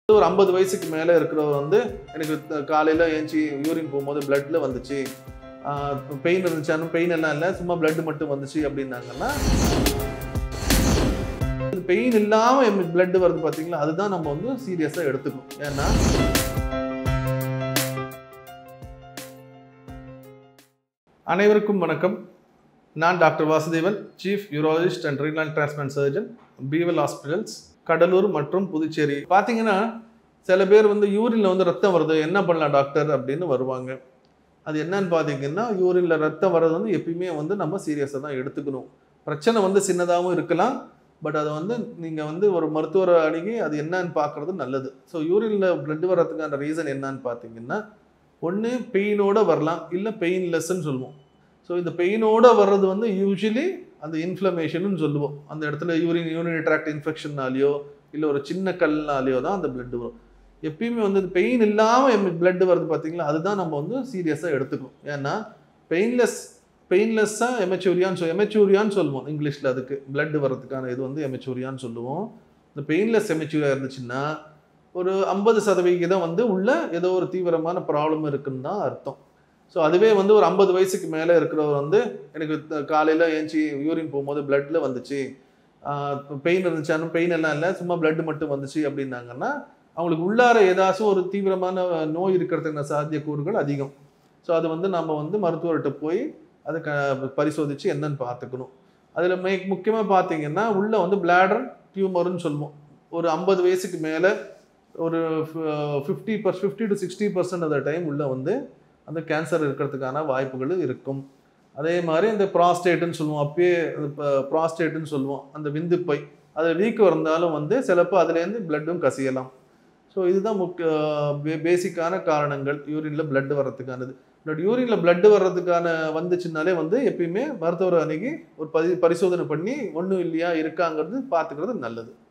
ஒரு ஐம்பது வயசுக்கு மேலே இருக்கிறவர் வந்து எனக்கு காலையில் ஏஞ்சி யூரின் போகும்போது பிளட்ல வந்துச்சு பெயின் இருந்துச்சாலும் பெயின் எல்லாம் இல்லை சும்மா blood மட்டும் வந்துச்சு அப்படின்னாங்கன்னா பெயின் இல்லாமல் blood வருது பார்த்தீங்களா அதுதான் நம்ம வந்து சீரியஸாக எடுத்துக்கணும் ஏன்னா அனைவருக்கும் வணக்கம் நான் doctor Vasudevan chief urologist and renal transplant surgeon P L hospitals Cuddalore மற்றும் புதுச்சேரி பார்த்தீங்கன்னா சில பேர் வந்து யூரின்ல வந்து ரத்தம் வருது என்ன பண்ணலாம் டாக்டர் அப்படின்னு வருவாங்க அது என்னன்னு பார்த்தீங்கன்னா யூரின்ல ரத்தம் வர்றது வந்து எப்பயுமே வந்து நம்ம சீரியஸாக தான் எடுத்துக்கணும் பிரச்சனை வந்து சின்னதாகவும் இருக்கலாம் பட் அதை வந்து நீங்கள் வந்து ஒரு மருத்துவரை அணுகி அது என்னன்னு பார்க்குறது நல்லது ஸோ யூரின்ல blood வர்றதுக்கான ரீசன் என்னன்னு பார்த்தீங்கன்னா ஒன்று பெயினோட வரலாம் இல்லை பெயின்லெஸ்ன்னு சொல்லுவோம் ஸோ இந்த பெயினோட வர்றது வந்து யூஸ்வலி அந்த இன்ஃப்ளமேஷன்னு சொல்லுவோம் அந்த இடத்துல யூரின் யூரின் ட்ராக்ட் இன்ஃபெக்ஷன்னாலேயோ இல்லை ஒரு சின்ன கல்னாலேயோ தான் அந்த blood வரும் எப்பயுமே வந்து பெயின் இல்லாமல் blood வருது பார்த்தீங்களா அதுதான் நம்ம வந்து சீரியஸாக எடுத்துக்கணும் ஏன்னா பெயின்லெஸ் பெயின்லெஸ்ஸாக எமெச்சூரியான்னு சொல் எமெச்சூரியான்னு சொல்லுவோம் இங்கிலீஷில் அதுக்கு blood வர்றதுக்கான இது வந்து எமெச்சூரியான்னு சொல்லுவோம் இந்த பெயின்லெஸ் எமெச்சூரியா இருந்துச்சுன்னா ஒரு ஐம்பது சதவிகிதம் வந்து உள்ள ஏதோ ஒரு தீவிரமான ப்ராப்ளம் இருக்குன்னு தான் அர்த்தம் ஸோ அதுவே வந்து ஒரு ஐம்பது வயசுக்கு மேலே இருக்கிறவர் வந்து எனக்கு காலையில் ஏஞ்சி யூரின் போகும்போது பிளட்ல வந்துச்சு பெயின் இருந்துச்சாலும் பெயின் எல்லாம் இல்லை சும்மா blood மட்டும் வந்துச்சு அப்படின்னாங்கன்னா அவங்களுக்கு உள்ளார ஏதாச்சும் ஒரு தீவிரமான நோய் இருக்கிறதுக்கான சாத்தியக்கூறுகள் அதிகம் ஸோ அது வந்து நம்ம வந்து மருத்துவர்கிட்ட போய் அதை க பரிசோதித்து என்னன்னு பார்த்துக்கணும் அதில் மே முக்கியமாக பார்த்தீங்கன்னா உள்ளே வந்து பிளாடர் டியூமர்னு சொல்லுவோம் ஒரு ஐம்பது வயசுக்கு மேலே ஒரு fifty per fifty to sixty percent அந்த டைம் உள்ளே வந்து அந்த கேன்சர் இருக்கிறதுக்கான வாய்ப்புகள் இருக்கும் அதே மாதிரி இந்த ப்ராஸ்டேட்டுன்னு சொல்லுவோம் அப்பயே ப்ராஸ்டேட்டுன்னு சொல்லுவோம் அந்த விந்துப்பை அது வீக்கு இருந்தாலும் வந்து சிலப்போ அதுலேருந்து பிளட்டும் கசியலாம் ஸோ இதுதான் முக்கிய பேசிக்கான காரணங்கள் யூரினில் blood வர்றதுக்கானது பட் யூரினில் blood வர்றதுக்கான வந்துச்சுனாலே வந்து எப்பயுமே மருத்துவரை அணுகி ஒரு பரி பரிசோதனை பண்ணி ஒன்றும் இல்லையா இருக்காங்கிறது பார்த்துக்கிறது நல்லது